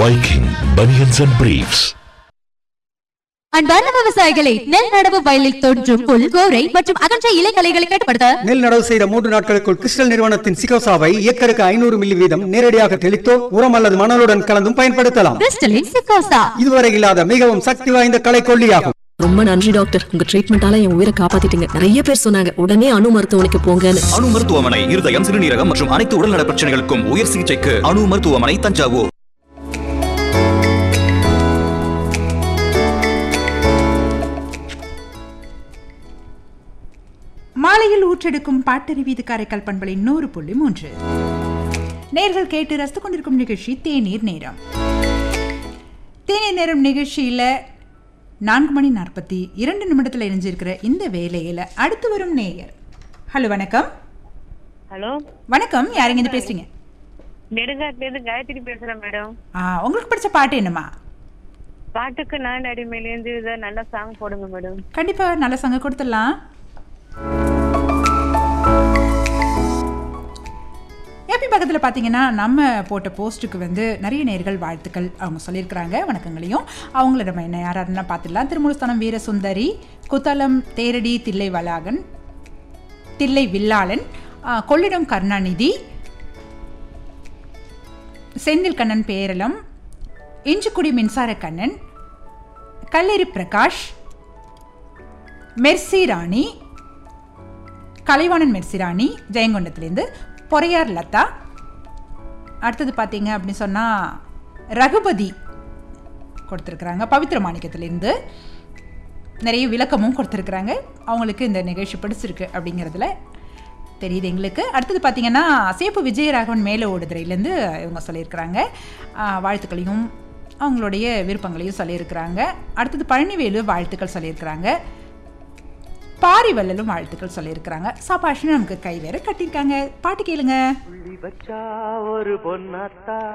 Viking Bunions and Briefs. அன்பார்ந்த விவசாயிகளை நெல் நடவு வயலில் தோன்றும் புல் கோரை மற்றும் அகன்ற இலைகளைகளை கட்டுப்படுத்த நெல் நடவு செய்த மூன்று நாட்களுக்குள் கிறிஸ்டல் நிறுவனத்தின் சிகோசாவை ஏக்கருக்கு ஐநூறு மில்லி வீதம் நேரடியாக தெளித்தோ உரம் அல்லது மணலுடன் கலந்தும் பயன்படுத்தலாம் கிறிஸ்டலின் சிக்கோசா இதுவரை இல்லாத மிகவும் சக்தி வாய்ந்த களைக்கொல்லியாகும் ரொம்ப நன்றி டாக்டர் உங்க ட்ரீட்மெண்டால என் உயிரை காப்பாத்திட்டீங்க நிறைய பேர் சொன்னாங்க உடனே அணு மருத்துவமனைக்கு போங்கன்னு அணு மருத்துவமனை இருதயம் சிறுநீரகம் மற்றும் அனைத்து உடல்நல பிரச்சனைகளுக்கும் உயர் சிகிச்சைக்கு அணு மருத்துவமனை தஞ்சாவூர் மாலையில் ஊற்றெடுக்கும் பாட்டறிவீது காரைக்கால் பண்பலை நூறு புள்ளி மூன்று நேர்கள் கேட்டு ரசித்து கொண்டிருக்கும் நிகழ்ச்சி தேநீர் நேரம் தேநீர் நேரம் நிகழ்ச்சியில் நான்கு மணி நாற்பத்தி இரண்டு நிமிடத்தில் இணைஞ்சிருக்கிற இந்த வேலையில் அடுத்து வரும் நேயர் ஹலோ வணக்கம் ஹலோ வணக்கம் யாருங்க இது பேசுறீங்க நெடுங்காட்டிலேருந்து காயத்ரி பேசுறேன் மேடம் ஆ உங்களுக்கு பிடிச்ச பாட்டு என்னம்மா பாட்டுக்கு நான் அடிமையிலேருந்து இதை நல்ல சாங் போடுங்க மேடம் கண்டிப்பாக நல்ல சங்க கொடுத்துடலாம் ஏபி பக்கத்தில் பார்த்தீங்கன்னா நம்ம போட்ட போஸ்ட்டுக்கு வந்து நிறைய நேர்கள் வாழ்த்துக்கள் அவங்க சொல்லியிருக்கிறாங்க வணக்கங்களையும் அவங்கள நம்ம என்ன யாரெல்லாம் பார்த்துடலாம் திருமுழுஸ்தானம் வீரசுந்தரி குத்தலம் தேரடி தில்லை வளாகன் தில்லை வில்லாளன் ஆ, கொள்ளிடம் கருணாநிதி செந்தில் கண்ணன் பேரளம் இஞ்சிக்குடி மின்சார கண்ணன் கல்லேரி பிரகாஷ் மெர்சி ராணி கலைவாணன் மெர்சி ராணி ஜெயங்கொண்டத்துலேருந்து பொறையார் லதா அடுத்தது பார்த்தீங்க அப்படின்னு சொன்னால் ரகுபதி கொடுத்துருக்குறாங்க பவித்ர மாணிக்கத்துலேருந்து நிறைய விளக்கமும் கொடுத்துருக்குறாங்க அவங்களுக்கு இந்த நிகழ்ச்சி பிடிச்சிருக்கு அப்படிங்கிறதுல தெரியுது எங்களுக்கு அடுத்தது பார்த்தீங்கன்னா சேப்பு விஜயராகவன் மேலே ஓடுதுறையிலேருந்து இவங்க சொல்லியிருக்கிறாங்க ஆஹ், வாழ்த்துக்களையும் அவங்களுடைய விருப்பங்களையும் சொல்லியிருக்கிறாங்க அடுத்தது பழனிவேலு வாழ்த்துக்கள் சொல்லியிருக்கிறாங்க பாரிவல்லலும் வாழ்த்துக்கள் சொல்லியிருக்கிறாங்க சாப்பாஷுன்னு நமக்கு கை வேற கட்டியிருக்காங்க பாட்டு கேளுங்க